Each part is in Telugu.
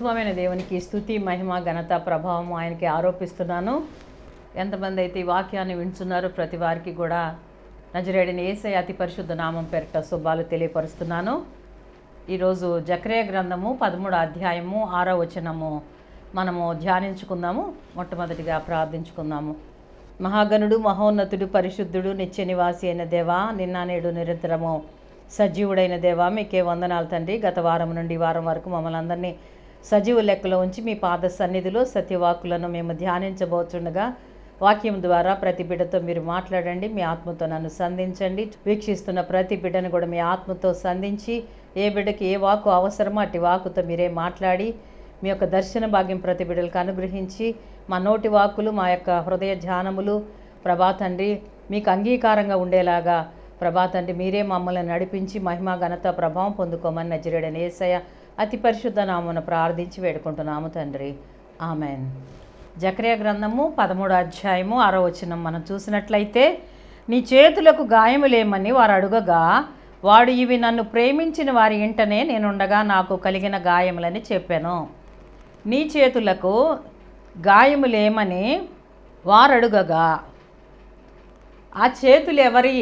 సర్వోత్తమమైన దేవునికి స్థుతి మహిమ ఘనత ప్రభావం ఆయనకి ఆరోపిస్తున్నాను ఎంతమంది అయితే ఈ వాక్యాన్ని వింటున్నారో ప్రతి వారికి కూడా నజరేడిని ఏసై అతి పరిశుద్ధ నామం పేరిట శుభాలు తెలియపరుస్తున్నాను ఈరోజు జక్రియ గ్రంథము పదమూడు అధ్యాయము ఆరో వచనము మనము ధ్యానించుకుందాము మొట్టమొదటిగా ప్రార్థించుకుందాము మహాగణుడు మహోన్నతుడు పరిశుద్ధుడు నిత్య నివాసి అయిన దేవా నిన్న నేడు నిరంతరము సజీవుడైన దేవా మీకే వందనాలు తండ్రి గత వారం నుండి ఈ వారం వరకు మమ్మల్ని అందరినీ సజీవ లెక్కలో ఉంచి మీ పాద సన్నిధిలో సత్యవాకులను మేము ధ్యానించబోతుండగా వాక్యం ద్వారా ప్రతి బిడ్డతో మీరు మాట్లాడండి మీ ఆత్మతో నన్ను సంధించండి వీక్షిస్తున్న ప్రతి బిడ్డను కూడా మీ ఆత్మతో సంధించి ఏ బిడ్డకి ఏ వాకు అవసరమో అట్టి వాకుతో మీరే మాట్లాడి మీ యొక్క దర్శన భాగ్యం ప్రతి బిడ్డలకు అనుగ్రహించి మా నోటి వాక్కులు మా యొక్క హృదయ ధ్యానములు ప్రభా తండ్రి మీకు అంగీకారంగా ఉండేలాగా ప్రభా తండ్రి మీరే మమ్మల్ని నడిపించి మహిమ ఘనత ప్రభావం పొందుకోమని నజరేడని ఏసయ్య అతి పరిశుద్ధ నామను ప్రార్థించి వేడుకుంటున్నాము తండ్రి ఆమెన్ జక్రియ గ్రంథము పదమూడు అధ్యాయము ఆరో వచనం మనం చూసినట్లయితే నీ చేతులకు గాయములేమని వారు అడుగగా వాడు ఇవి నన్ను ప్రేమించిన వారి ఇంటనే నేనుండగా నాకు కలిగిన గాయములని చెప్పాను నీ చేతులకు గాయములేమని వారు అడుగగా ఆ చేతులు ఎవరి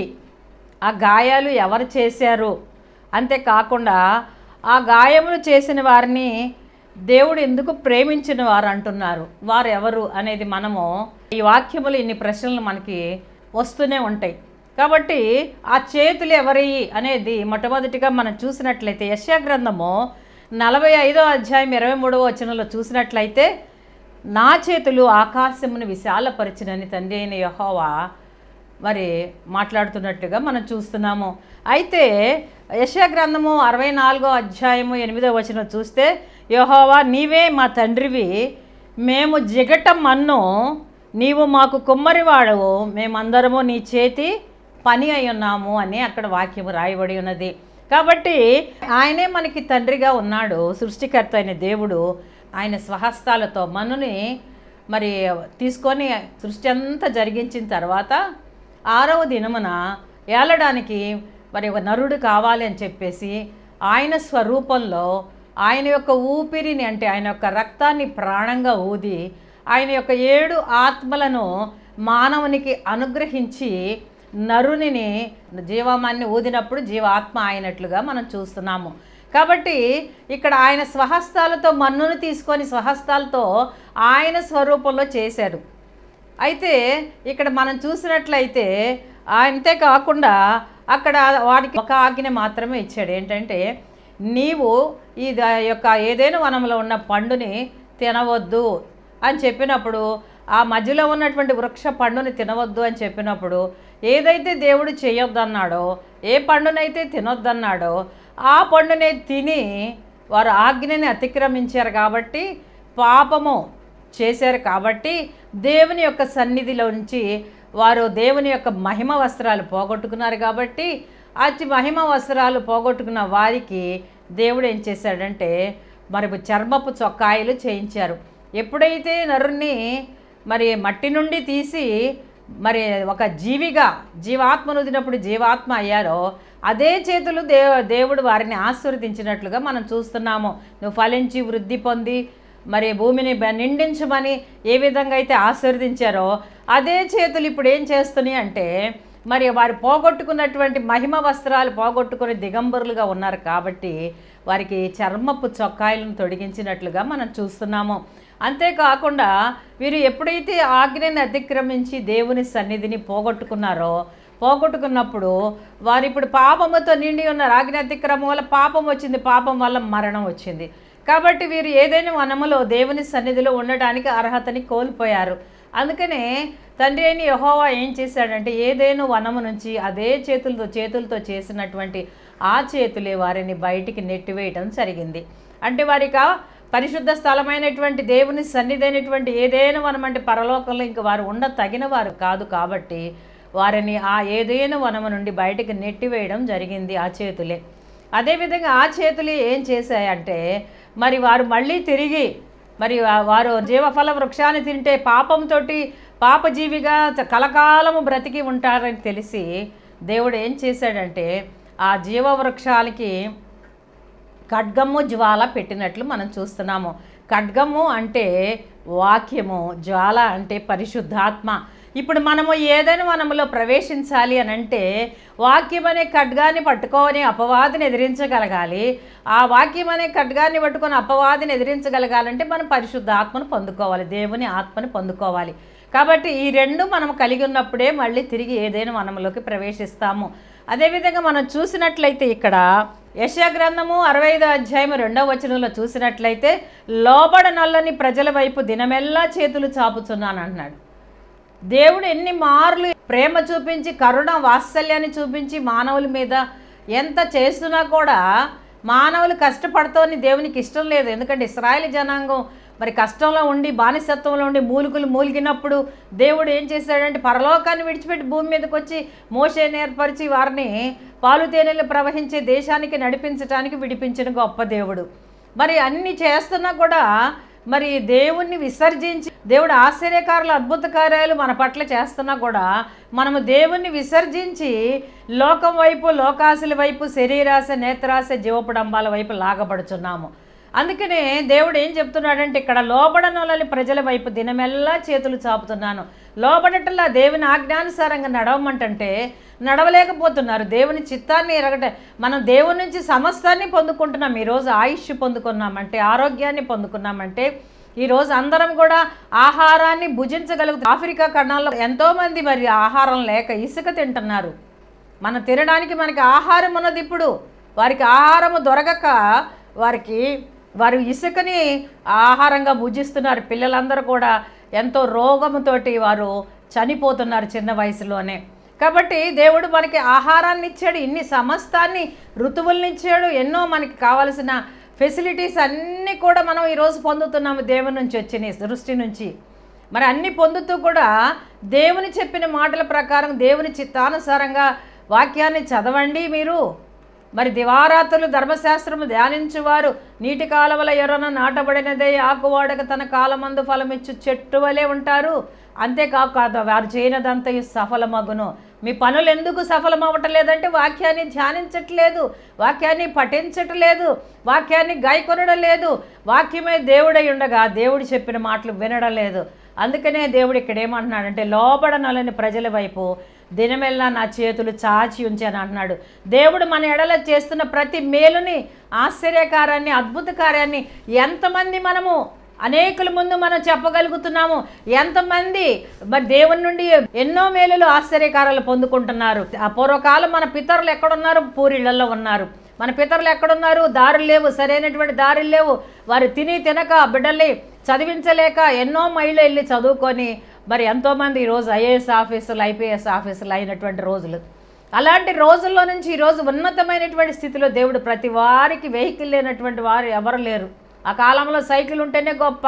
ఆ గాయాలు ఎవరు చేశారు అంతేకాకుండా ఆ గాయములు చేసిన వారిని దేవుడు ఎందుకు ప్రేమించిన వారు అంటున్నారు వారు ఎవరు అనేది మనము ఈ వాక్యములు ఇన్ని ప్రశ్నలు మనకి వస్తూనే ఉంటాయి కాబట్టి ఆ చేతులు ఎవరి అనేది మొట్టమొదటిగా మనం చూసినట్లయితే యశ్యా గ్రంథము నలభై ఐదో అధ్యాయం ఇరవై మూడవ వచనంలో చూసినట్లయితే నా చేతులు ఆకాశమును విశాలపరిచినని తండ్రి అయిన యహోవా మరి మాట్లాడుతున్నట్టుగా మనం చూస్తున్నాము అయితే యశా గ్రంథము అరవై నాలుగో అధ్యాయము ఎనిమిదో వచనం చూస్తే యహోవా నీవే మా తండ్రివి మేము జిగట మన్ను నీవు మాకు కుమ్మరివాడవు మేమందరము నీ చేతి పని అయి ఉన్నాము అని అక్కడ వాక్యం రాయబడి ఉన్నది కాబట్టి ఆయనే మనకి తండ్రిగా ఉన్నాడు సృష్టికర్త అయిన దేవుడు ఆయన స్వహస్తాలతో మనుని మరి తీసుకొని సృష్టి అంతా జరిగించిన తర్వాత ఆరవ దినమున ఏలడానికి మరి ఒక నరుడు కావాలి అని చెప్పేసి ఆయన స్వరూపంలో ఆయన యొక్క ఊపిరిని అంటే ఆయన యొక్క రక్తాన్ని ప్రాణంగా ఊది ఆయన యొక్క ఏడు ఆత్మలను మానవునికి అనుగ్రహించి నరునిని జీవమాన్ని ఊదినప్పుడు జీవాత్మ అయినట్లుగా మనం చూస్తున్నాము కాబట్టి ఇక్కడ ఆయన స్వహస్తాలతో మన్నును తీసుకొని స్వహస్తాలతో ఆయన స్వరూపంలో చేశాడు అయితే ఇక్కడ మనం చూసినట్లయితే అంతేకాకుండా అక్కడ వాడికి ఒక ఆజ్ఞ మాత్రమే ఇచ్చాడు ఏంటంటే నీవు ఈ ద- యొక్క ఏదైనా వనంలో ఉన్న పండుని తినవద్దు అని చెప్పినప్పుడు ఆ మధ్యలో ఉన్నటువంటి వృక్ష పండుని తినవద్దు అని చెప్పినప్పుడు ఏదైతే దేవుడు చేయొద్దన్నాడో ఏ పండునైతే తినొద్దన్నాడో ఆ పండునే తిని వారు ఆజ్ఞని అతిక్రమించారు కాబట్టి పాపము చేశారు కాబట్టి దేవుని యొక్క సన్నిధిలో నుంచి వారు దేవుని యొక్క మహిమ వస్త్రాలు పోగొట్టుకున్నారు కాబట్టి అతి మహిమ వస్త్రాలు పోగొట్టుకున్న వారికి దేవుడు ఏం చేశాడంటే మరి చర్మపు చొక్కాయలు చేయించారు ఎప్పుడైతే నరుణ్ణి మరి మట్టి నుండి తీసి మరి ఒక జీవిగా జీవాత్మను వదిలినప్పుడు జీవాత్మ అయ్యారో అదే చేతులు దే దేవుడు వారిని ఆశీర్వదించినట్లుగా మనం చూస్తున్నాము నువ్వు ఫలించి వృద్ధి పొంది మరి భూమిని బ- నిండించమని ఏ విధంగా అయితే ఆశీర్వదించారో అదే చేతులు ఇప్పుడు ఏం చేస్తున్నాయి అంటే మరి వారు పోగొట్టుకున్నటువంటి మహిమ వస్త్రాలు పోగొట్టుకుని దిగంబరులుగా ఉన్నారు కాబట్టి వారికి చర్మపు చొక్కాయలను తొడిగించినట్లుగా మనం చూస్తున్నాము అంతేకాకుండా వీరు ఎప్పుడైతే ఆజ్ఞని అతిక్రమించి దేవుని సన్నిధిని పోగొట్టుకున్నారో పోగొట్టుకున్నప్పుడు వారు ఇప్పుడు పాపముతో నిండి ఉన్నారు ఆజ్ఞ అతిక్రమం వల్ల పాపం వచ్చింది పాపం వల్ల మరణం వచ్చింది కాబట్టి వీరు ఏదైనా వనములో దేవుని సన్నిధిలో ఉండటానికి అర్హతని కోల్పోయారు అందుకనే తండ్రి అయిన యహోవా ఏం చేశాడంటే ఏదైనా వనము నుంచి అదే చేతులతో చేతులతో చేసినటువంటి ఆ చేతులే వారిని బయటికి నెట్టివేయటం జరిగింది అంటే వారికి ఆ పరిశుద్ధ స్థలమైనటువంటి దేవుని సన్నిధి అయినటువంటి ఏదైనా వనం అంటే పరలోకంలో ఇంక వారు ఉండ తగిన వారు కాదు కాబట్టి వారిని ఆ ఏదైనా వనము నుండి బయటికి నెట్టివేయడం జరిగింది ఆ చేతులే అదేవిధంగా ఆ చేతులు ఏం చేశాయంటే మరి వారు మళ్ళీ తిరిగి మరి వా- వారు జీవఫల వృక్షాన్ని తింటే పాపంతో పాపజీవిగా చ- కలకాలము బ్రతికి ఉంటారని తెలిసి దేవుడు ఏం చేశాడంటే ఆ జీవవృక్షాలకి ఖడ్గము జ్వాల పెట్టినట్లు మనం చూస్తున్నాము ఖడ్గము అంటే వాక్యము జ్వాల అంటే పరిశుద్ధాత్మ ఇప్పుడు మనము ఏదైనా మనములో ప్రవేశించాలి అని అంటే వాక్యం అనే ఖడ్గాన్ని పట్టుకొని అపవాదిని ఎదిరించగలగాలి ఆ వాక్యం అనే ఖడ్గాన్ని పట్టుకొని అపవాదిని ఎదిరించగలగాలంటే మనం పరిశుద్ధ ఆత్మను పొందుకోవాలి దేవుని ఆత్మను పొందుకోవాలి కాబట్టి ఈ రెండు మనం కలిగి ఉన్నప్పుడే మళ్ళీ తిరిగి ఏదైనా మనములోకి ప్రవేశిస్తాము అదేవిధంగా మనం చూసినట్లయితే ఇక్కడ యశా గ్రంథము అరవై ఐదో అధ్యాయం రెండవ వచనంలో చూసినట్లయితే లోబడ నల్లని ప్రజల వైపు దినమెల్లా చేతులు చాపుచున్నాను అంటున్నాడు దేవుడు ఎన్ని మార్లు ప్రేమ చూపించి కరుణ వాత్సల్యాన్ని చూపించి మానవుల మీద ఎంత చేస్తున్నా కూడా మానవులు కష్టపడతామని దేవునికి ఇష్టం లేదు ఎందుకంటే ఇస్రాయేల్ జనాంగం మరి కష్టంలో ఉండి బానిసత్వంలో ఉండి మూలుగులు మూలిగినప్పుడు దేవుడు ఏం చేశాడంటే పరలోకాన్ని విడిచిపెట్టి భూమి మీదకి వచ్చి మోషేని ఏర్పరిచి వారిని పాలు తేనెలు ప్రవహించే దేశానికి నడిపించడానికి విడిపించిన గొప్ప దేవుడు మరి అన్ని చేస్తున్నా కూడా మరి దేవుణ్ణి విసర్జించి దేవుడు ఆశ్చర్యకారులు అద్భుత కార్యాలు మన పట్ల చేస్తున్నా కూడా మనము దేవుణ్ణి విసర్జించి లోకం వైపు లోకాశల వైపు శరీరాశ నేత్రాశ జీవపడంబాల వైపు లాగబడుచున్నాము అందుకనే దేవుడు ఏం చెప్తున్నాడంటే ఇక్కడ లోబడనోలని ప్రజల వైపు దినమెల్లా చేతులు చాపుతున్నాను లోబడటంలా దేవుని ఆజ్ఞానుసారంగా నడవమంటే నడవలేకపోతున్నారు దేవుని చిత్తాన్ని ఎరగట మనం దేవుని నుంచి సమస్తాన్ని పొందుకుంటున్నాం ఈరోజు ఆయుష్ పొందుకున్నామంటే ఆరోగ్యాన్ని పొందుకున్నామంటే ఈరోజు అందరం కూడా ఆహారాన్ని భుజించగలుగుతాం ఆఫ్రికా ఖండాల్లో ఎంతోమంది మరి ఆహారం లేక ఇసుక తింటున్నారు మనం తినడానికి మనకి ఆహారం ఉన్నది ఇప్పుడు వారికి ఆహారము దొరకక వారికి వారు ఇసుకని ఆహారంగా భుజిస్తున్నారు పిల్లలందరూ కూడా ఎంతో రోగముతోటి వారు చనిపోతున్నారు చిన్న వయసులోనే కాబట్టి దేవుడు మనకి ఆహారాన్ని ఇచ్చాడు ఇన్ని సమస్తాన్ని ఋతువుల్ని ఇచ్చాడు ఎన్నో మనకి కావలసిన ఫెసిలిటీస్ అన్నీ కూడా మనం ఈరోజు పొందుతున్నాము దేవుని నుంచి వచ్చిన దృష్టి నుంచి మరి అన్ని పొందుతూ కూడా దేవుని చెప్పిన మాటల ప్రకారం దేవుని చిత్తానుసారంగా వాక్యాన్ని చదవండి మీరు మరి దివారాత్రులు ధర్మశాస్త్రము ధ్యానించువారు నీటి కాలవల ఎర్రన నాటబడినదే ఆకువాడక తన కాలమందు ఫలమిచ్చు చెట్టు వలె ఉంటారు అంతేకాక వారు చేయనదంతయు సఫలమగును మీ పనులు ఎందుకు సఫలం లేదంటే వాక్యాన్ని ధ్యానించట్లేదు వాక్యాన్ని పఠించట్లేదు వాక్యాన్ని గాయకొనడం లేదు వాక్యమే దేవుడై ఉండగా దేవుడు చెప్పిన మాటలు వినడం లేదు అందుకనే దేవుడు ఇక్కడ ఏమంటున్నాడంటే లోబడనలని ప్రజల వైపు దినమెల్లా నా చేతులు చాచి ఉంచాను అంటున్నాడు దేవుడు మన ఎడల చేస్తున్న ప్రతి మేలుని ఆశ్చర్యకారాన్ని అద్భుత కార్యాన్ని ఎంతమంది మనము అనేకుల ముందు మనం చెప్పగలుగుతున్నాము ఎంతమంది మరి దేవుని నుండి ఎన్నో మేలులు ఆశ్చర్యకారాలు పొందుకుంటున్నారు ఆ పూర్వకాలం మన పితరులు ఎక్కడున్నారు పూరిళ్లలో ఉన్నారు మన పితరులు ఎక్కడున్నారు దారులు లేవు సరైనటువంటి దారులు లేవు వారు తిని తినక బిడ్డల్ని చదివించలేక ఎన్నో మైళ్ళు వెళ్ళి చదువుకొని మరి ఎంతోమంది ఈరోజు ఐఏఎస్ ఆఫీసులు ఐపీఎస్ ఆఫీసులు అయినటువంటి రోజులు అలాంటి రోజుల్లో నుంచి ఈరోజు ఉన్నతమైనటువంటి స్థితిలో దేవుడు ప్రతి వారికి వెహికల్ లేనటువంటి వారు ఎవరు లేరు ఆ కాలంలో సైకిల్ ఉంటేనే గొప్ప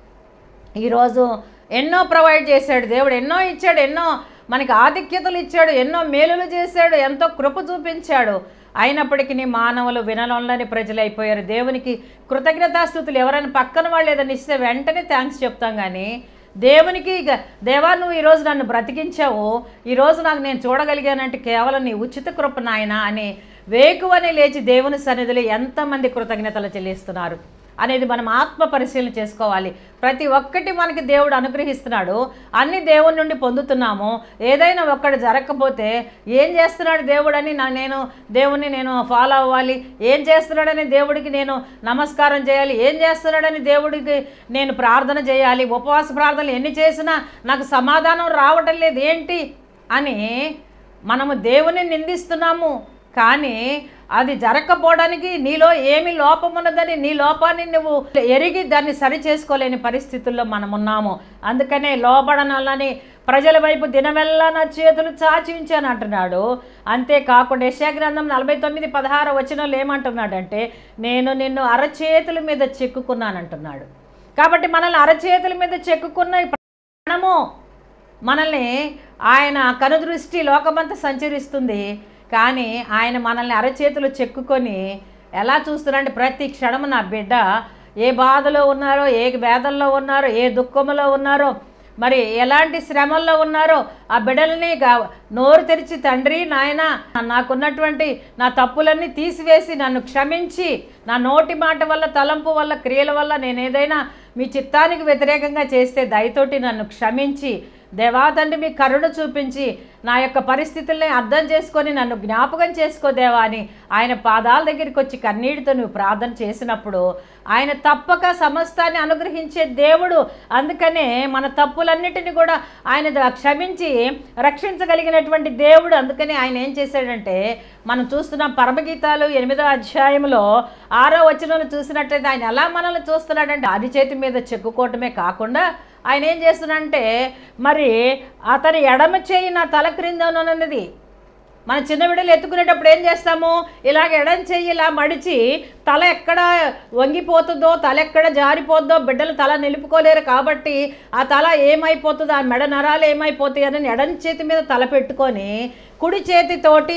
ఈరోజు ఎన్నో ప్రొవైడ్ చేశాడు దేవుడు ఎన్నో ఇచ్చాడు ఎన్నో మనకి ఆధిక్యతలు ఇచ్చాడు ఎన్నో మేలులు చేశాడు ఎంతో కృప చూపించాడు అయినప్పటికీ మానవులు వినలోని ప్రజలు అయిపోయారు దేవునికి కృతజ్ఞతాస్థుతులు ఎవరైనా పక్కన వాళ్ళు ఏదైనా ఇస్తే వెంటనే థ్యాంక్స్ చెప్తాం కానీ దేవునికి ఇక దేవా నువ్వు ఈరోజు నన్ను బ్రతికించావు ఈరోజు నాకు నేను చూడగలిగానంటే కేవలం నీ ఉచిత కృప నాయన అని వేకువని లేచి దేవుని సన్నిధిలో ఎంతమంది కృతజ్ఞతలు చెల్లిస్తున్నారు అనేది మనం ఆత్మ పరిశీలన చేసుకోవాలి ప్రతి ఒక్కటి మనకి దేవుడు అనుగ్రహిస్తున్నాడు అన్ని దేవుని నుండి పొందుతున్నాము ఏదైనా ఒక్కటి జరగకపోతే ఏం చేస్తున్నాడు దేవుడని నా నేను దేవుణ్ణి నేను ఫాలో అవ్వాలి ఏం చేస్తున్నాడని దేవుడికి నేను నమస్కారం చేయాలి ఏం చేస్తున్నాడని దేవుడికి నేను ప్రార్థన చేయాలి ఉపవాస ప్రార్థనలు ఎన్ని చేసినా నాకు సమాధానం రావటం లేదు ఏంటి అని మనము దేవుని నిందిస్తున్నాము కానీ అది జరగకపోవడానికి నీలో ఏమి లోపం ఉన్నదని నీ లోపాన్ని నువ్వు ఎరిగి దాన్ని సరి చేసుకోలేని పరిస్థితుల్లో మనం ఉన్నాము అందుకనే లోబడనాలని ప్రజల వైపు దినమెల్లా నా చేతులు చాచి ఉంచాను అంటున్నాడు అంతేకాకుండా యశాగ్రంథం నలభై తొమ్మిది పదహారు వచనంలో ఏమంటున్నాడంటే నేను నిన్ను అరచేతుల మీద చెక్కుకున్నానంటున్నాడు కాబట్టి మనల్ని అరచేతుల మీద చెక్కుకున్న ఈ ప్రాణము మనల్ని ఆయన కనుదృష్టి లోకమంతా సంచరిస్తుంది కానీ ఆయన మనల్ని అరచేతులు చెక్కుకొని ఎలా చూస్తున్నారంటే ప్రతి క్షణము నా బిడ్డ ఏ బాధలో ఉన్నారో ఏ వేదల్లో ఉన్నారో ఏ దుఃఖంలో ఉన్నారో మరి ఎలాంటి శ్రమల్లో ఉన్నారో ఆ బిడ్డల్ని గా- నోరు తెరిచి తండ్రి నాయన నాకున్నటువంటి నా తప్పులన్నీ తీసివేసి నన్ను క్షమించి నా నోటి మాట వల్ల తలంపు వల్ల క్రియల వల్ల నేను ఏదైనా మీ చిత్తానికి వ్యతిరేకంగా చేస్తే దయతోటి నన్ను క్షమించి దేవా తండ్రి మీ కరుణ చూపించి నా యొక్క పరిస్థితుల్ని అర్థం చేసుకొని నన్ను జ్ఞాపకం చేసుకో దేవా అని ఆయన పాదాల దగ్గరికి వచ్చి కన్నీటితో నువ్వు ప్రార్థన చేసినప్పుడు ఆయన తప్పక సమస్తాన్ని అనుగ్రహించే దేవుడు అందుకనే మన తప్పులన్నిటిని కూడా ఆయన ద- క్షమించి రక్షించగలిగినటువంటి దేవుడు అందుకని ఆయన ఏం చేశాడంటే మనం చూస్తున్నాం పరమగీతాలు ఎనిమిదో అధ్యాయంలో ఆరో వచనంలో చూసినట్లయితే ఆయన ఎలా మనల్ని చూస్తున్నాడంటే అది చేతి మీద చెక్కుకోవటమే కాకుండా ఆయన ఏం చేస్తున్నాడంటే మరి అతని ఎడమ చేయి నా తల క్రింద ఉన్నది మన చిన్న బిడ్డలు ఎత్తుకునేటప్పుడు ఏం చేస్తాము ఇలాగ ఎడం చెయ్యి ఇలా మడిచి తల ఎక్కడ వంగిపోతుందో తల ఎక్కడ జారిపోద్దో బిడ్డలు తల నిలుపుకోలేరు కాబట్టి ఆ తల ఏమైపోతుందో ఆ మెడ నరాలు ఏమైపోతాయి అని ఎడం చేతి మీద తల పెట్టుకొని కుడి చేతితోటి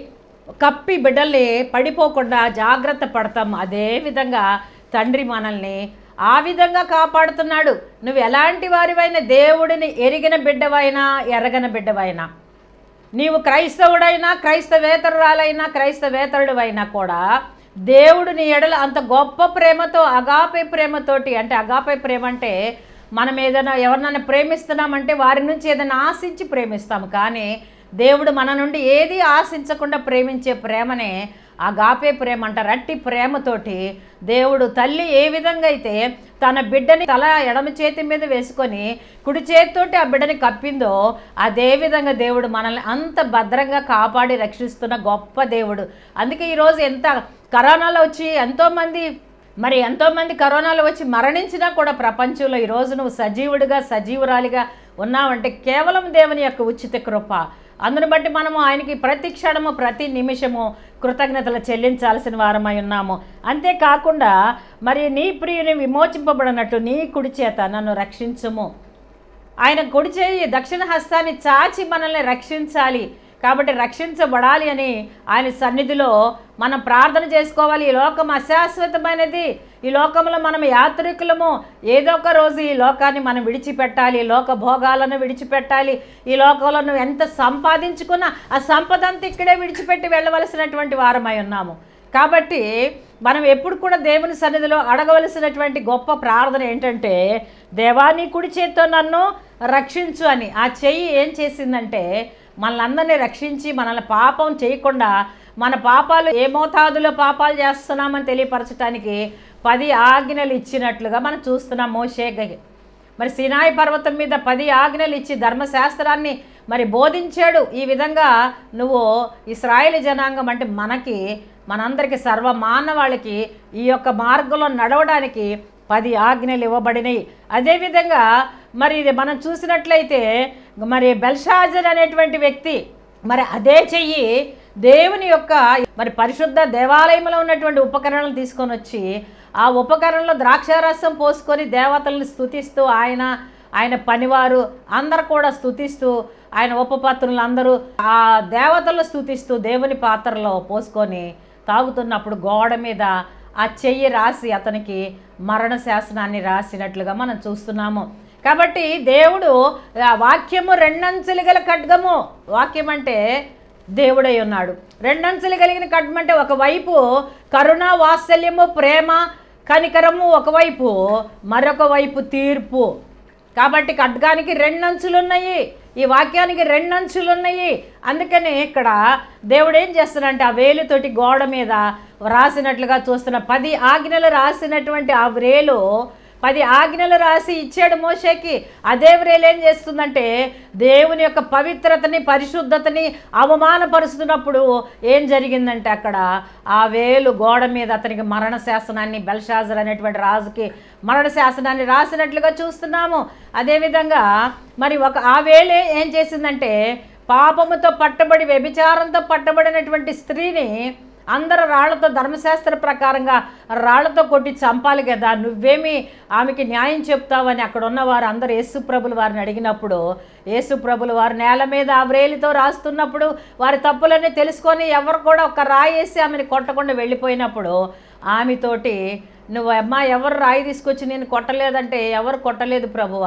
కప్పి బిడ్డల్ని పడిపోకుండా జాగ్రత్త పడతాం అదే విధంగా తండ్రి మనల్ని ఆ విధంగా కాపాడుతున్నాడు నువ్వు ఎలాంటి వారివైనా దేవుడిని ఎరిగిన బిడ్డవైనా ఎరగన బిడ్డవైనా నీవు క్రైస్తవుడైనా క్రైస్తవేతరురాలైనా క్రైస్తవేతరుడివైనా కూడా దేవుడు నీ ఎడల అంత గొప్ప ప్రేమతో అగాపే ప్రేమతోటి అంటే అగాపే ప్రేమ అంటే మనం ఏదైనా ఎవరినైనా ప్రేమిస్తున్నామంటే వారి నుంచి ఏదైనా ఆశించి ప్రేమిస్తాము కానీ దేవుడు మన నుండి ఏది ఆశించకుండా ప్రేమించే ప్రేమనే అగాపే ప్రేమ అంటారు అట్టి ప్రేమతోటి దేవుడు తల్లి ఏ విధంగా అయితే తన బిడ్డని తల ఎడమ చేతి మీద వేసుకొని కుడి చేతితోటి ఆ బిడ్డని కప్పిందో అదే విధంగా దేవుడు మనల్ని అంత భద్రంగా కాపాడి రక్షిస్తున్న గొప్ప దేవుడు అందుకే ఈరోజు ఎంత కరోనాలో వచ్చి ఎంతోమంది మరి ఎంతోమంది కరోనాలో వచ్చి మరణించినా కూడా ప్రపంచంలో ఈరోజు నువ్వు సజీవుడిగా సజీవురాలిగా ఉన్నావంటే కేవలం దేవుని యొక్క ఉచిత కృప అందుని బట్టి మనము ఆయనకి ప్రతి క్షణము ప్రతి నిమిషము కృతజ్ఞతలు చెల్లించాల్సిన వారమై ఉన్నాము అంతేకాకుండా మరి నీ ప్రియుని విమోచింపబడినట్టు నీ కుడి చేత నన్ను రక్షించుము ఆయన కుడి చేయి దక్షిణ హస్తాన్ని చాచి మనల్ని రక్షించాలి కాబట్టి రక్షించబడాలి అని ఆయన సన్నిధిలో మనం ప్రార్థన చేసుకోవాలి ఈ లోకం అశాశ్వతమైనది ఈ లోకంలో మనం యాత్రికులము ఏదో ఒక రోజు ఈ లోకాన్ని మనం విడిచిపెట్టాలి ఈ లోక భోగాలను విడిచిపెట్టాలి ఈ లోకంలో నువ్వు ఎంత సంపాదించుకున్నా ఆ సంపద అంతా ఇక్కడే విడిచిపెట్టి వెళ్ళవలసినటువంటి వారమై ఉన్నాము కాబట్టి మనం ఎప్పుడు కూడా దేవుని సన్నిధిలో అడగవలసినటువంటి గొప్ప ప్రార్థన ఏంటంటే దేవాని కుడి చేత్తో నన్ను రక్షించు అని ఆ చెయ్యి ఏం చేసిందంటే మనల్ని రక్షించి మనల్ని పాపం చేయకుండా మన పాపాలు ఏ మోతాదులో పాపాలు చేస్తున్నామని తెలియపరచడానికి పది ఆజ్ఞలు ఇచ్చినట్లుగా మనం చూస్తున్నాం మోషే గ- మరి సినాయి పర్వతం మీద పది ఆజ్ఞలు ఇచ్చి ధర్మశాస్త్రాన్ని మరి బోధించాడు ఈ విధంగా నువ్వు ఇస్రాయేల్ జనాంగం అంటే మనకి మనందరికీ సర్వ మానవాళికి ఈ యొక్క మార్గంలో నడవడానికి పది ఆజ్ఞలు ఇవ్వబడినాయి అదేవిధంగా మరి ఇది మనం చూసినట్లయితే మరి బెల్షాజర్ అనేటువంటి వ్యక్తి మరి అదే చెయ్యి దేవుని యొక్క మరి పరిశుద్ధ దేవాలయంలో ఉన్నటువంటి ఉపకరణలు తీసుకొని వచ్చి ఆ ఉపకరణలో ద్రాక్షారసం పోసుకొని దేవతల్ని స్తుతిస్తూ ఆయన ఆయన పనివారు అందరు కూడా స్తుతిస్తూ ఆయన ఉపపత్రులు అందరూ ఆ దేవతలను స్తుతిస్తూ దేవుని పాత్రలో పోసుకొని తాగుతున్నప్పుడు గోడ మీద ఆ చెయ్యి రాసి అతనికి మరణ శాసనాన్ని రాసినట్లుగా మనం చూస్తున్నాము కాబట్టి దేవుడు ఆ వాక్యము రెండంచెలు గల ఖడ్గము వాక్యం అంటే దేవుడై ఉన్నాడు రెండంచెలు కలిగిన ఖడ్గం అంటే ఒకవైపు కరుణ వాత్సల్యము ప్రేమ కనికరము ఒకవైపు మరొక వైపు తీర్పు కాబట్టి ఖడ్గానికి రెండు అంచులు ఉన్నాయి ఈ వాక్యానికి రెండు అంచులు ఉన్నాయి అందుకని ఇక్కడ దేవుడు ఏం చేస్తున్నాడంటే ఆ వేలుతోటి గోడ మీద రాసినట్లుగా చూస్తున్న పది ఆజ్ఞలు రాసినటువంటి ఆ వ్రేలు పది ఆజ్ఞలు రాసి ఇచ్చాడు మోషేకి అదే వ్రేలు ఏం చేస్తుందంటే దేవుని యొక్క పవిత్రతని పరిశుద్ధతని అవమానపరుస్తున్నప్పుడు ఏం జరిగిందంటే అక్కడ ఆ వేలు గోడ మీద అతనికి మరణ శాసనాన్ని బెల్షాజర్ అనేటువంటి రాజుకి మరణ శాసనాన్ని రాసినట్లుగా చూస్తున్నాము అదేవిధంగా మరి ఒక ఆ వేలే ఏం చేసిందంటే పాపముతో పట్టబడి వ్యభిచారంతో పట్టబడినటువంటి స్త్రీని అందరు రాళ్లతో ధర్మశాస్త్ర ప్రకారంగా రాళ్లతో కొట్టి చంపాలి కదా నువ్వేమి ఆమెకి న్యాయం చెప్తావని అక్కడ ఉన్నవారు అందరు యేసు ప్రభులు వారిని అడిగినప్పుడు యేసు ప్రభులు వారు నేల మీద ఆ వ్రేలితో రాస్తున్నప్పుడు వారి తప్పులన్నీ తెలుసుకొని ఎవరు కూడా ఒక రాయి వేసి ఆమెను కొట్టకుండా వెళ్ళిపోయినప్పుడు ఆమెతోటి నువ్వు అమ్మా ఎవరు రాయి తీసుకొచ్చి నేను కొట్టలేదంటే ఎవరు కొట్టలేదు ప్రభువా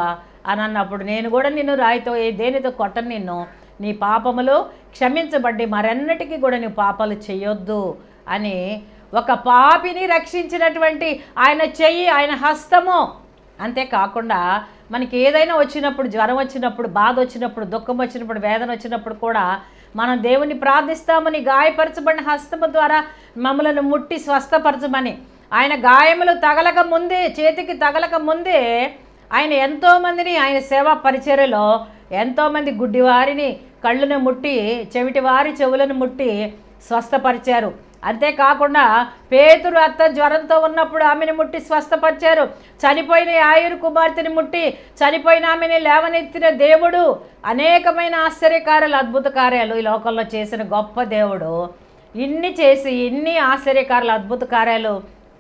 అని అన్నప్పుడు నేను కూడా నిన్ను రాయితో ఏ దేనితో కొట్టను నిన్ను నీ పాపములు క్షమించబడ్డి మరెన్నటికీ కూడా నీ పాపాలు చేయొద్దు అని ఒక పాపిని రక్షించినటువంటి ఆయన చెయ్యి ఆయన హస్తము అంతేకాకుండా మనకి ఏదైనా వచ్చినప్పుడు జ్వరం వచ్చినప్పుడు బాధ వచ్చినప్పుడు దుఃఖం వచ్చినప్పుడు వేదన వచ్చినప్పుడు కూడా మనం దేవుని ప్రార్థిస్తామని గాయపరచబడిన హస్తము ద్వారా మమ్మలను ముట్టి స్వస్థపరచమని ఆయన గాయములు తగలక ముందే చేతికి తగలక ముందే ఆయన ఎంతోమందిని ఆయన సేవా పరిచర్యలో ఎంతోమంది గుడ్డివారిని కళ్ళును ముట్టి చెవిటి వారి చెవులను ముట్టి స్వస్థపరిచారు అంతేకాకుండా పేతురు అత్త జ్వరంతో ఉన్నప్పుడు ఆమెను ముట్టి స్వస్థపరిచారు చనిపోయిన ఆయురు కుమార్తెని ముట్టి చనిపోయిన ఆమెని లేవనెత్తిన దేవుడు అనేకమైన ఆశ్చర్యకార్యాలు అద్భుత కార్యాలు ఈ లోకంలో చేసిన గొప్ప దేవుడు ఇన్ని చేసి ఇన్ని ఆశ్చర్యకార్యాలు అద్భుత కార్యాలు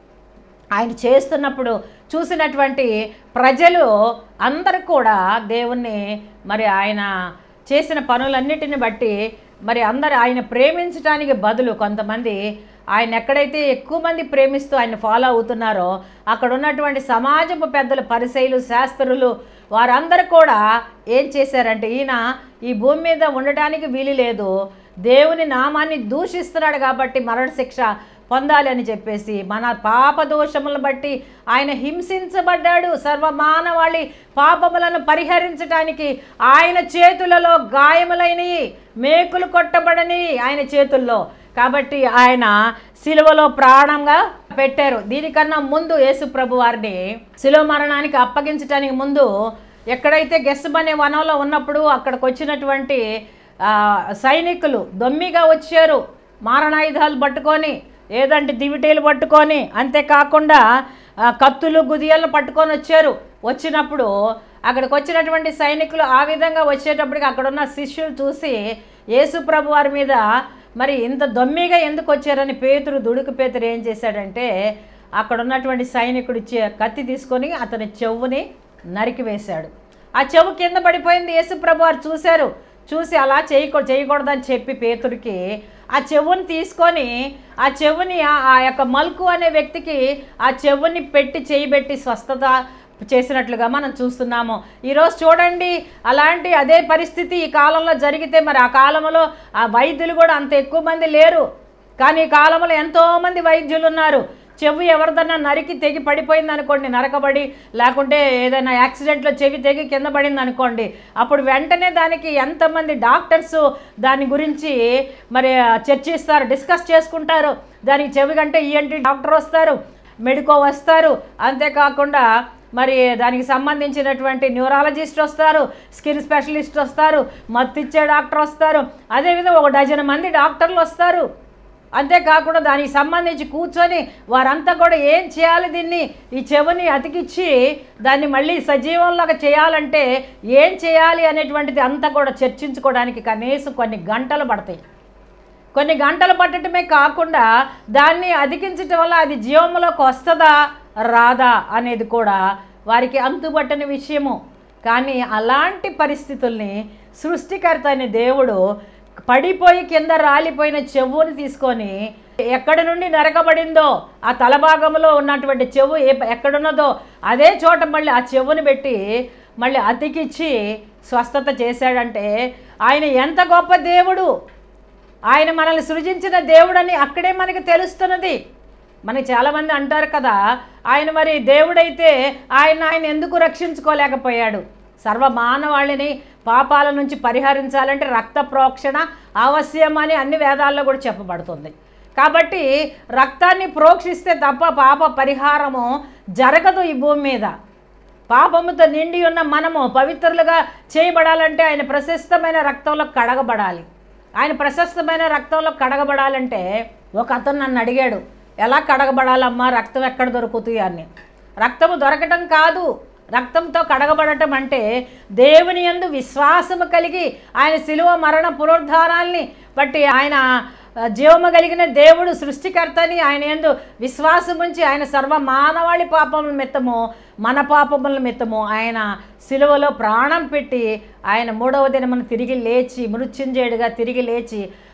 ఆయన చేస్తున్నప్పుడు చూసినటువంటి ప్రజలు అందరూ కూడా దేవుణ్ణి మరి ఆయన చేసిన పనులన్నిటిని బట్టి మరి అందరు ఆయన ప్రేమించడానికి బదులు కొంతమంది ఆయన ఎక్కడైతే ఎక్కువ మంది ప్రేమిస్తూ ఆయన ఫాలో అవుతున్నారో అక్కడ ఉన్నటువంటి సమాజపు పెద్దలు పరిశైలు శాస్త్రులు వారందరూ కూడా ఏం చేశారంటే ఈయన ఈ భూమి మీద ఉండటానికి వీలు లేదు దేవుని నామాన్ని దూషిస్తున్నాడు కాబట్టి మరణశిక్ష పొందాలి అని చెప్పేసి మన పాప దోషములను బట్టి ఆయన హింసించబడ్డాడు సర్వమానవాళి పాపములను పరిహరించడానికి ఆయన చేతులలో గాయములైనవి మేకులు కొట్టబడనివి ఆయన చేతుల్లో కాబట్టి ఆయన సిలువలో ప్రాణంగా పెట్టారు దీనికన్నా ముందు యేసు ప్రభు వారిని శిలువ మరణానికి అప్పగించడానికి ముందు ఎక్కడైతే గెస్సమనే వనంలో ఉన్నప్పుడు అక్కడికి వచ్చినటువంటి ఆ, సైనికులు దొమ్మిగా వచ్చారు మారణాయుధాలు పట్టుకొని ఏదంటే దివిటీలు పట్టుకొని అంతేకాకుండా ఆ, కత్తులు గుదియలను పట్టుకొని వచ్చారు వచ్చినప్పుడు అక్కడికి వచ్చినటువంటి సైనికులు ఆ విధంగా వచ్చేటప్పటికి అక్కడ ఉన్న శిష్యులు చూసి యేసు ప్రభు వారి మీద మరి ఇంత దొమ్మిగా ఎందుకు వచ్చారని పేతురు దుడుకు పేతురు ఏం చేశాడంటే అక్కడ ఉన్నటువంటి సైనికుడు చే- కత్తి తీసుకొని అతని చెవుని నరికివేశాడు ఆ చెవు కింద పడిపోయింది యేసు ప్రభు వారు చూశారు చూసి అలా చేయకూ చేయకూడదని చెప్పి పేతుడికి ఆ చెవుని తీసుకొని ఆ చెవుని ఆ- ఆ యొక్క మల్కు అనే వ్యక్తికి ఆ చెవుని పెట్టి చేయబెట్టి స్వస్థత చేసినట్లుగా మనం చూస్తున్నాము ఈరోజు చూడండి అలాంటి అదే పరిస్థితి ఈ కాలంలో జరిగితే మరి ఆ కాలంలో ఆ వైద్యులు కూడా అంత ఎక్కువ మంది లేరు కానీ ఈ కాలంలో ఎంతోమంది వైద్యులు ఉన్నారు చెవి ఎవరిదన్నా నరికి తెగి పడిపోయింది అనుకోండి నరకబడి లేకుంటే ఏదైనా యాక్సిడెంట్లో చెవి తెగి కింద పడింది అనుకోండి అప్పుడు వెంటనే దానికి ఎంతమంది డాక్టర్స్ దాని గురించి మరి చర్చిస్తారు డిస్కస్ చేసుకుంటారు దానికి చెవి కంటే ఈఎన్టీ డాక్టర్ వస్తారు మెడికో వస్తారు అంతేకాకుండా మరి దానికి సంబంధించినటువంటి న్యూరాలజిస్ట్ వస్తారు స్కిన్ స్పెషలిస్ట్ వస్తారు మత్తిచ్చే డాక్టర్ వస్తారు అదేవిధంగా ఒక డజన్ మంది డాక్టర్లు వస్తారు అంతేకాకుండా దానికి సంబంధించి కూర్చొని వారంతా కూడా ఏం చేయాలి దీన్ని ఈ చెవిని అతికిచ్చి దాన్ని మళ్ళీ సజీవంలాగా చేయాలంటే ఏం చేయాలి అనేటువంటిది అంతా కూడా చర్చించుకోవడానికి కనీసం కొన్ని గంటలు పడతాయి కొన్ని గంటలు పట్టడమే కాకుండా దాన్ని అధికించటం వల్ల అది జీవంలోకి వస్తుందా రాదా అనేది కూడా వారికి అంతుబట్టని విషయము కానీ అలాంటి పరిస్థితుల్ని సృష్టికర్త అనే దేవుడు పడిపోయి కింద రాలిపోయిన చెవుని తీసుకొని ఎక్కడి నుండి నరకబడిందో ఆ తలభాగంలో ఉన్నటువంటి చెవు ఏ ఎక్కడున్నదో అదే చోట మళ్ళీ ఆ చెవుని పెట్టి మళ్ళీ అతికిచ్చి స్వస్థత చేశాడంటే ఆయన ఎంత గొప్ప దేవుడు ఆయన మనల్ని సృజించిన దేవుడని అక్కడే మనకి తెలుస్తున్నది మనకి చాలామంది అంటారు కదా ఆయన మరి దేవుడైతే ఆయన ఆయన ఎందుకు రక్షించుకోలేకపోయాడు సర్వ మానవాళిని పాపాల నుంచి పరిహరించాలంటే రక్త ప్రోక్షణ అవశ్యమని అన్ని వేదాల్లో కూడా చెప్పబడుతుంది కాబట్టి రక్తాన్ని ప్రోక్షిస్తే తప్ప పాప పరిహారము జరగదు ఈ భూమి మీద పాపముతో నిండి ఉన్న మనము పవిత్రులుగా చేయబడాలంటే ఆయన ప్రశస్తమైన రక్తంలో కడగబడాలి ఆయన ప్రశస్తమైన రక్తంలో కడగబడాలంటే ఒక అతను నన్ను అడిగాడు ఎలా కడగబడాలమ్మా రక్తం ఎక్కడ దొరుకుతుంది అని రక్తము దొరకటం కాదు రక్తంతో కడగబడటం అంటే దేవుని యందు విశ్వాసము కలిగి ఆయన శిలువ మరణ పునరుద్ధారాల్ని బట్టి ఆయన ఆ, జీవము కలిగిన దేవుడు సృష్టికర్తని ఆయన యందు విశ్వాసం ఉంచి ఆయన సర్వ మానవాళి పాపముల మిత్తము మన పాపముల మిత్తము ఆయన సిలువలో ప్రాణం పెట్టి ఆయన మూడవ దినమును తిరిగి లేచి మృత్యుంజయుడిగా తిరిగి లేచి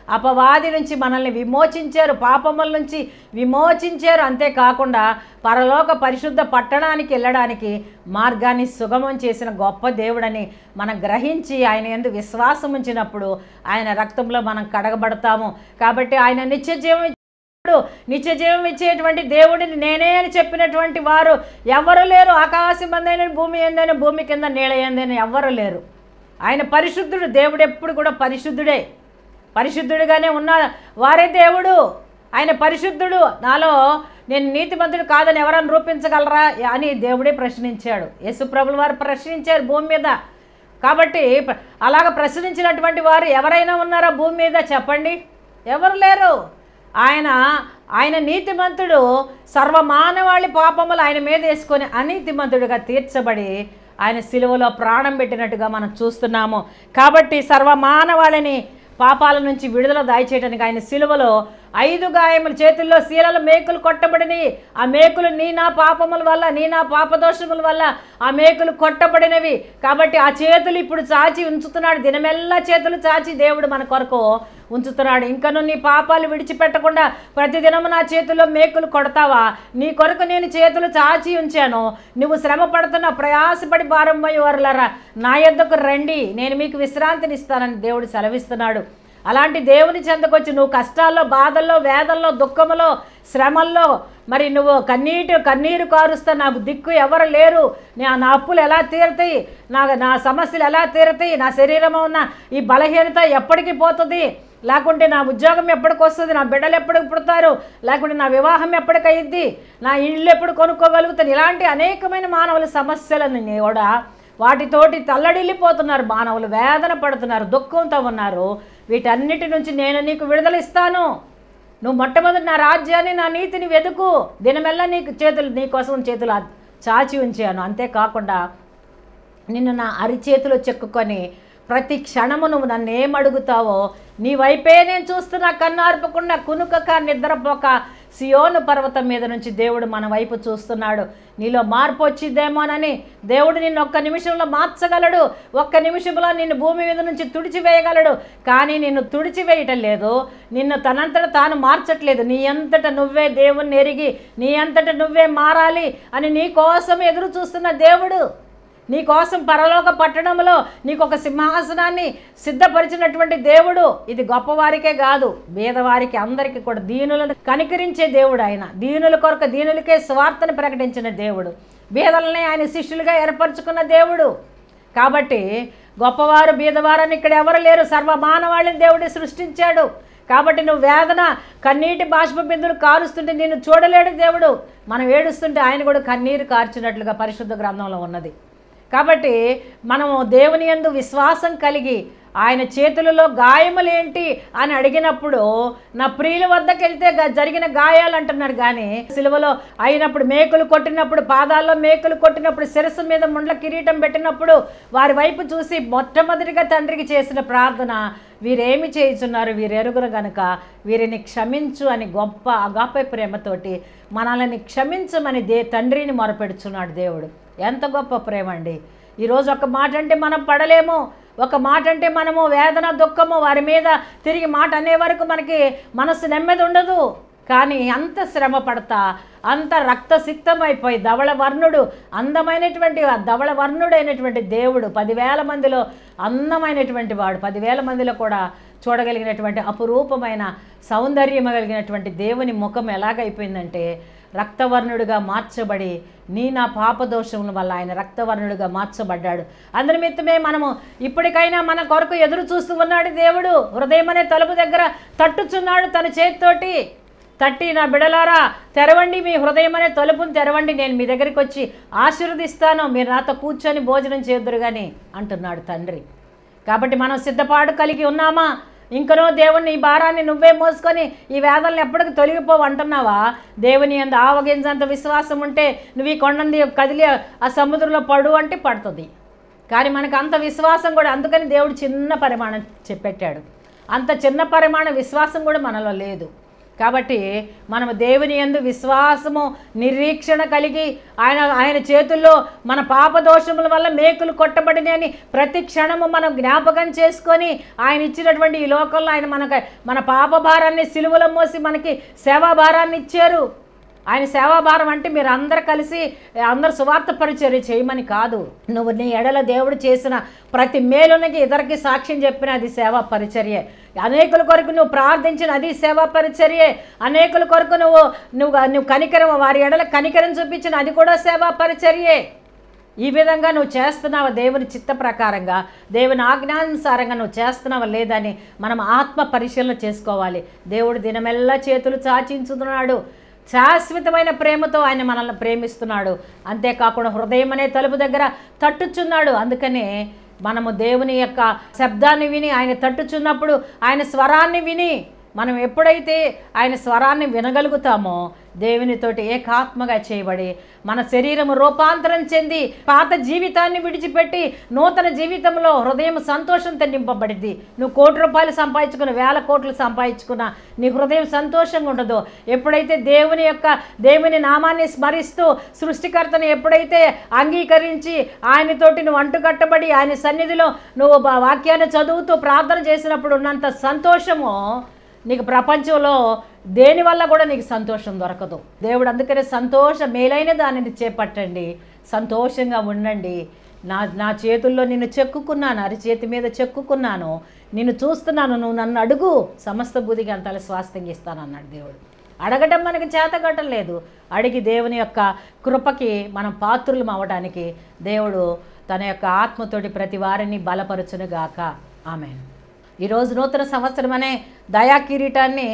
అపవాది నుంచి మనల్ని విమోచించారు పాపముల నుంచి విమోచించారు అంతేకాకుండా పరలోక పరిశుద్ధ పట్టణానికి వెళ్ళడానికి మార్గాన్ని సుగమం చేసిన గొప్ప దేవుడని మనం గ్రహించి ఆయన ఎందు విశ్వాసం ఉంచినప్పుడు ఆయన రక్తంలో మనం కడగబడతాము కాబట్టి ఆయన నిత్య జీవం దేవుడు నిత్య జీవం ఇచ్చేటువంటి దేవుడిని నేనే అని చెప్పినటువంటి వారు ఎవరు లేరు ఆకాశం అందైన భూమి ఎందైన భూమి కింద నీళ్ళ ఎందైన ఎవ్వరు లేరు ఆయన పరిశుద్ధుడు దేవుడు ఎప్పుడు కూడా పరిశుద్ధుడే పరిశుద్ధుడిగానే ఉన్న వారే దేవుడు ఆయన పరిశుద్ధుడు నాలో నేను నీతిమంతుడు కాదని ఎవరన్నా రూపించగలరా అని దేవుడే ప్రశ్నించాడు యేసుప్రభుల వారు ప్రశ్నించారు భూమి మీద కాబట్టి ప్ర- అలాగ ప్రశ్నించినటువంటి వారు ఎవరైనా ఉన్నారా భూమి మీద చెప్పండి ఎవరు లేరు ఆయన ఆయన నీతిమంతుడు సర్వమానవాళి పాపములు ఆయన మీద వేసుకొని అనీతిమంతుడిగా తీర్చబడి ఆయన సిలువలో ప్రాణం పెట్టినట్టుగా మనం చూస్తున్నాము కాబట్టి సర్వమానవాళిని పాపాల నుంచి విడుదల దాయిచేయడానికి ఆయన సిలువలో ఐదు గాయములు చేతుల్లో శీలల మేకులు కొట్టబడినవి ఆ మేకులు నీ నా పాపముల వల్ల నీ నా పాపదోషముల వల్ల ఆ మేకులు కొట్టబడినవి కాబట్టి ఆ చేతులు ఇప్పుడు చాచి ఉంచుతున్నాడు దినమెల్లా చేతులు చాచి దేవుడు మన కొరకు ఉంచుతున్నాడు ఇంకను నీ పాపాలు విడిచిపెట్టకుండా ప్రతిదినము నా చేతుల్లో మేకులు కొడతావా నీ కొరకు నేను చేతులు చాచి ఉంచాను నువ్వు శ్రమ పడుతున్న ప్రయాసపడి భారమయ్యే వారులరా నా యొద్దకు రండి నేను మీకు విశ్రాంతిని ఇస్తానని దేవుడు సెలవిస్తున్నాడు అలాంటి దేవుని చెందకొచ్చి నువ్వు కష్టాల్లో బాధల్లో వేదల్లో దుఃఖములో శ్రమల్లో మరి నువ్వు కన్నీటి కన్నీరు కారుస్తా నాకు దిక్కు ఎవరు లేరు నా నా అప్పులు ఎలా తీరుతాయి నా నా సమస్యలు ఎలా తీరుతాయి నా శరీరంలో ఉన్న ఈ బలహీనత ఎప్పటికి పోతుంది లేకుంటే నా ఉద్యోగం ఎప్పటికి వస్తుంది నా బిడ్డలు ఎప్పటికి పుడతారు లేకుంటే నా వివాహం ఎప్పటికి అయ్యిద్ది నా ఇల్లు ఎప్పుడు కొనుక్కోగలుగుతాను ఇలాంటి అనేకమైన మానవుల సమస్యలను కూడా వాటితోటి తల్లడిల్లిపోతున్నారు మానవులు వేదన పడుతున్నారు దుఃఖంతో ఉన్నారు వీటన్నిటి నుంచి నేను నీకు విడుదల ఇస్తాను నువ్వు మొట్టమొదటి నా రాజ్యాన్ని నా నీతిని వెతుకు దినమెల్లా నీకు చేతులు నీ కోసం చేతులు ఆ- చాచి ఉంచాను అంతేకాకుండా నిన్ను నా అరిచేతిలో చెక్కుకొని ప్రతి క్షణము నువ్వు నన్ను ఏం అడుగుతావో నీ వైపే నేను చూస్తున్నా కన్నార్పకుండా కునుకక నిద్రపోక సియోను పర్వతం మీద నుంచి దేవుడు మన వైపు చూస్తున్నాడు నీలో మార్పు వచ్చిద్దేమోనని దేవుడు నిన్ను ఒక్క నిమిషంలో మార్చగలడు ఒక్క నిమిషంలో నిన్ను భూమి మీద నుంచి తుడిచివేయగలడు కానీ నిన్ను తుడిచివేయటం లేదు నిన్ను తనంతట తాను మార్చట్లేదు నీ అంతట నువ్వే దేవుణ్ణి ఎరిగి నీ అంతట నువ్వే మారాలి అని నీ కోసం ఎదురు చూస్తున్న దేవుడు నీ కోసం పరలోక పట్టణంలో నీకు ఒక సింహాసనాన్ని సిద్ధపరిచినటువంటి దేవుడు ఇది గొప్పవారికే కాదు బీదవారికి అందరికీ కూడా దీనులను కనికరించే దేవుడు ఆయన దీనుల కొరకు దీనులకే స్వార్థను ప్రకటించిన దేవుడు బీదలని ఆయన శిష్యులుగా ఏర్పరచుకున్న దేవుడు కాబట్టి గొప్పవారు బీదవారని ఇక్కడ ఎవరు లేరు సర్వమానవాళిని దేవుడు సృష్టించాడు కాబట్టి నువ్వు వేదన కన్నీటి బాష్ప బిందులు కారుస్తుంటే నిన్ను చూడలేడు దేవుడు మనం ఏడుస్తుంటే ఆయన కూడా కన్నీరు కార్చినట్లుగా పరిశుద్ధ గ్రంథంలో ఉన్నది కాబట్టి మనము దేవుని యందు విశ్వాసం కలిగి ఆయన చేతులలో గాయములేంటి అని అడిగినప్పుడు నా ప్రియుల వద్దకు వెళ్తే గ- జరిగిన గాయాలు అంటున్నాడు కానీ సిలువలో అయినప్పుడు మేకులు కొట్టినప్పుడు పాదాల్లో మేకులు కొట్టినప్పుడు శిరస్సు మీద ముండ్ల కిరీటం పెట్టినప్పుడు వారి వైపు చూసి మొట్టమొదటిగా తండ్రికి చేసిన ప్రార్థన వీరేమి చేయుచున్నారు వీరెరుగురు గనుక వీరిని క్షమించు అని గొప్ప అగాప ప్రేమతోటి మనల్ని క్షమించమని దే తండ్రిని మొరపెడుచున్నాడు దేవుడు ఎంత గొప్ప ప్రేమ అండి ఈరోజు ఒక మాట అంటే మనం పడలేము ఒక మాట అంటే మనము వేదన దుఃఖము వారి మీద తిరిగి మాట అనే వరకు మనకి మనసు నెమ్మది ఉండదు కానీ అంత శ్రమ పడతా అంత రక్తసిక్తమైపోయి ధవళ వర్ణుడు అందమైనటువంటి ఆ ధవళ వర్ణుడైనటువంటి దేవుడు పదివేల మందిలో అందమైనటువంటి వాడు పదివేల మందిలో కూడా చూడగలిగినటువంటి అపురూపమైన సౌందర్యం కలిగినటువంటి దేవుని ముఖం ఎలాగైపోయిందంటే రక్తవర్ణుడిగా మార్చబడి నీ నా పాపదోషముల వల్ల ఆయన రక్తవర్ణుడిగా మార్చబడ్డాడు అందరి మిత్తమే మనము ఇప్పటికైనా మన కొరకు ఎదురు చూస్తూ ఉన్నాడు దేవుడు హృదయం అనే తలుపు దగ్గర తట్టుచున్నాడు తన చేతితోటి తట్టి నా బిడలారా తెరవండి మీ హృదయం అనే తలుపుని తెరవండి నేను మీ దగ్గరికి వచ్చి ఆశీర్వదిస్తాను మీరు నాతో కూర్చొని భోజనం చేద్దరు కానీ అంటున్నాడు తండ్రి కాబట్టి మనం సిద్ధపాటు కలిగి ఉన్నామా ఇంకనో దేవుని ఈ భారాన్ని నువ్వే మోసుకొని ఈ వేదనలు ఎప్పటికి తొలగిపోవు అంటున్నావా దేవుని అంత ఆవగింజంత విశ్వాసం ఉంటే నువ్వు ఈ కొండంది కదిలి ఆ సముద్రంలో పడు అంటే పడుతుంది కానీ మనకు అంత విశ్వాసం కూడా అందుకని దేవుడు చిన్న పరిమాణం చెప్పెట్టాడు అంత చిన్న పరిమాణ విశ్వాసం కూడా మనలో లేదు కాబట్టి మనము దేవుని యందు విశ్వాసము నిరీక్షణ కలిగి ఆయన ఆయన చేతుల్లో మన పాప దోషముల వల్ల మేకులు కొట్టబడిన అని ప్రతి క్షణము మనం జ్ఞాపకం చేసుకొని ఆయన ఇచ్చినటువంటి ఈ లోకంలో ఆయన మనకు మన పాప భారాన్ని సిలువలో మోసి మనకి సేవా భారాన్ని ఇచ్చారు ఆయన సేవాభారం అంటే మీరు అందరు కలిసి అందరు సువార్త పరిచర్య చేయమని కాదు నువ్వు నీ ఎడల దేవుడు చేసిన ప్రతి మేలునికి ఇతరికి సాక్ష్యం చెప్పిన అది సేవా పరిచర్యే అనేకుల కొరకు నువ్వు ప్రార్థించిన అది సేవా పరిచర్యే అనేకుల కొరకు నువ్వు నువ్వు నువ్వు కనికరం వారి ఎడల కనికరం చూపించిన అది కూడా సేవా పరిచర్యే ఈ విధంగా నువ్వు చేస్తున్నావా దేవుని చిత్త ప్రకారంగా దేవుని ఆజ్ఞానుసారంగా నువ్వు చేస్తున్నావా లేదని మనం ఆత్మ పరిశీలన చేసుకోవాలి దేవుడు దినమెల్లా చేతులు చాచించుతున్నాడు శాశ్వతమైన ప్రేమతో ఆయన మనల్ని ప్రేమిస్తున్నాడు అంతేకాకుండా హృదయం అనే తలుపు దగ్గర తట్టుచున్నాడు అందుకనే మనము దేవుని యొక్క శబ్దాన్ని విని ఆయన తట్టుచున్నప్పుడు ఆయన స్వరాన్ని విని మనం ఎప్పుడైతే ఆయన స్వరాన్ని వినగలుగుతామో దేవునితోటి ఏకాత్మగా చేయబడి మన శరీరం రూపాంతరం చెంది పాత జీవితాన్ని విడిచిపెట్టి నూతన జీవితంలో హృదయం సంతోషంతో నింపబడింది నువ్వు కోటి రూపాయలు సంపాదించుకున్న వేల కోట్లు సంపాదించుకున్న నీ హృదయం సంతోషంగా ఉండదు ఎప్పుడైతే దేవుని యొక్క దేవుని నామాన్ని స్మరిస్తూ సృష్టికర్తను ఎప్పుడైతే అంగీకరించి ఆయనతోటి నువ్వు అంటుకట్టబడి ఆయన సన్నిధిలో నువ్వు బా- వాక్యాన్ని చదువుతూ ప్రార్థన చేసినప్పుడు ఉన్నంత సంతోషము నీకు ప్రపంచంలో దేని వల్ల కూడా నీకు సంతోషం దొరకదు దేవుడు అందుకనే సంతోష మేలైన దానిని చేపట్టండి సంతోషంగా ఉండండి నా నా చేతుల్లో నిన్ను చెక్కుకున్నాను అరిచేతి మీద చెక్కుకున్నాను నిన్ను చూస్తున్నాను నువ్వు నన్ను అడుగు సమస్త బుద్ధికి అంతల స్వాస్థ్యం ఇస్తానన్నాడు దేవుడు అడగటం మనకి చేతగటం లేదు అడిగి దేవుని యొక్క కృపకి మనం పాత్రులం అవ్వడానికి దేవుడు తన యొక్క ఆత్మతోటి ప్రతి వారిని బలపరచునుగాక ఆమె ఈరోజు నూతన సంవత్సరం అనే దయా కిరీటాన్ని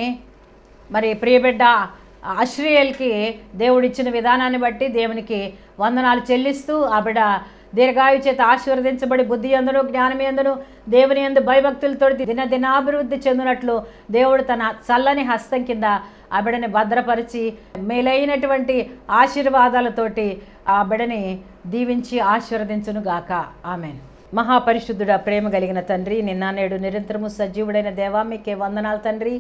మరి ప్రియబిడ్డ అశ్రియల్కి దేవుడిచ్చిన విధానాన్ని బట్టి దేవునికి వందనాలు చెల్లిస్తూ ఆ బిడ్డ దీర్ఘాయు చేత ఆశీర్వదించబడి బుద్ధి ఎందును జ్ఞానం ఎందును దేవుని ఎందు భయభక్తులతో దిన దినాభివృద్ధి చెందినట్లు దేవుడు తన చల్లని హస్తం కింద ఆ బిడని భద్రపరిచి మేలైనటువంటి ఆశీర్వాదాలతోటి ఆ బిడని దీవించి ఆశీర్వదించును గాక ఆమెన్ మహాపరిశుద్ధుడ ప్రేమ కలిగిన తండ్రి నిన్న నేడు నిరంతరము సజీవుడైన దేవా మీకే వందనాలు తండ్రి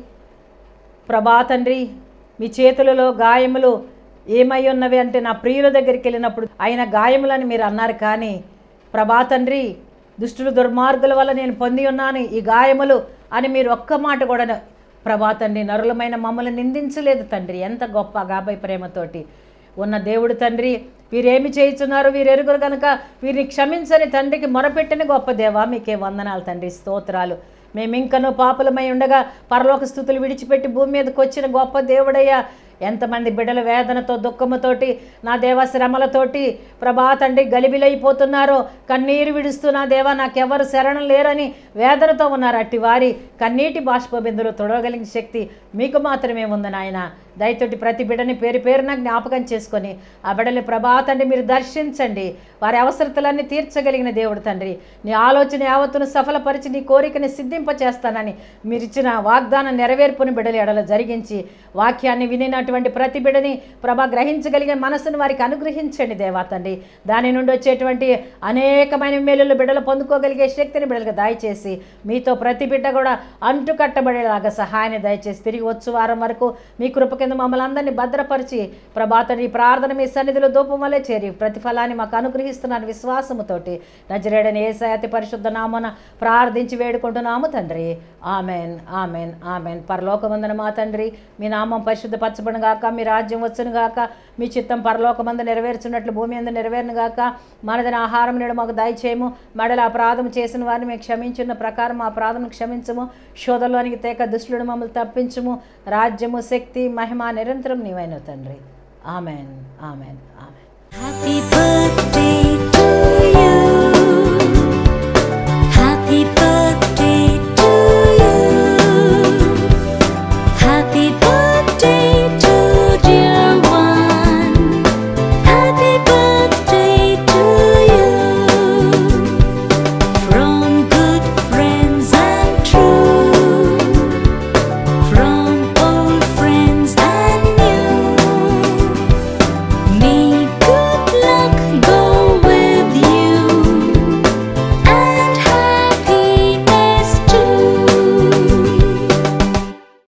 ప్రభా తండ్రి మీ చేతులలో గాయములు ఏమై ఉన్నవి అంటే నా ప్రియుల దగ్గరికి వెళ్ళినప్పుడు ఆయన గాయములని మీరు అన్నారు కానీ ప్రభా తండ్రి దుష్టులు దుర్మార్గుల వల్ల నేను పొంది ఉన్నాను ఈ గాయములు అని మీరు ఒక్క మాట కూడా ప్రభా తండ్రి నరులమైన మమ్మల్ని నిందించలేదు తండ్రి ఎంత గొప్ప గాబై ప్రేమతోటి ఉన్న దేవుడు తండ్రి వీరేమి చేయుచున్నారు వీరెరుగురు కనుక వీరిని క్షమించని తండ్రికి మొరపెట్టిన గొప్ప దేవా మీకే వందనాలు తండ్రి స్తోత్రాలు మేము ఇంకనూ పాపులమై ఉండగా పరలోక స్థుతులు విడిచిపెట్టి భూమి మీదకి వచ్చిన గొప్ప దేవుడయ్యా ఎంతమంది బిడ్డల వేదనతో దుఃఖముతోటి నా దేవ శ్రమలతోటి ప్రభా తండ్రి గలిబిలైపోతున్నారో కన్నీరు విడుస్తూ నా దేవా నాకెవరు శరణం లేరని వేదనతో ఉన్నారు అట్టి వారి కన్నీటి బాష్పబిందులు తొడవగలిగిన శక్తి మీకు మాత్రమే ఉంది నాయన దయతోటి ప్రతి బిడ్డని పేరు పేరున జ్ఞాపకం చేసుకొని ఆ బిడ్డని ప్రభా తండ్రి మీరు దర్శించండి వారి అవసరతలన్నీ తీర్చగలిగిన దేవుడు తండ్రి నీ ఆలోచన యావత్తును సఫలపరిచి నీ కోరికని సిద్ధింపచేస్తానని మీరు ఇచ్చిన వాగ్దానం నెరవేర్పుని బిడ్డల ఎడల జరిగించి వాక్యాన్ని వినినటువంటి ప్రతి బిడ్డని ప్రభా గ్రహించగలిగే మనసును వారికి అనుగ్రహించండి దేవా తండ్రి దాని నుండి వచ్చేటువంటి అనేకమైన మేలులు బిడ్డలు పొందుకోగలిగే శక్తిని బిడ్డలకు దయచేసి మీతో ప్రతి బిడ్డ కూడా అంటు కట్టబడేలాగా సహాయాన్ని దయచేసి తిరిగి వచ్చు వారం వరకు మీ కృప కింద మమ్మల్ని అందరినీ భద్రపరిచి ప్రభాతని ప్రార్థన మీ సన్నిధిలో దూపం వల్లే చేరి ప్రతిఫలాన్ని మాకు అనుగ్రహిస్తున్నాను విశ్వాసముతోటి నజరేడని ఏసై అతి పరిశుద్ధ నామన ప్రార్థించి వేడుకుంటున్నాము తండ్రి ఆమెన్ ఆమెన్ ఆమెన్ పరలోకమందున మా తండ్రి మీ నామం పరిశుద్ధపరచబడిన గాక మీ రాజ్యం వచ్చును గాక మీ చిత్తం పరలోకమందు నెరవేర్చున్నట్లు భూమి అందు నెరవేరును గాక మనదిన ఆహారం నేడు మాకు దయచేయము మడల అపరాధం చేసిన వారిని మేము క్షమించున్న ప్రకారం మా అపరాధం క్షమించము శోధంలోనికి తేక దుష్టుడు మమ్మల్ని తప్పించుము రాజ్యము శక్తి మహిమ నిరంతరం నీవైన తండ్రి amen amen amen Happy birthday to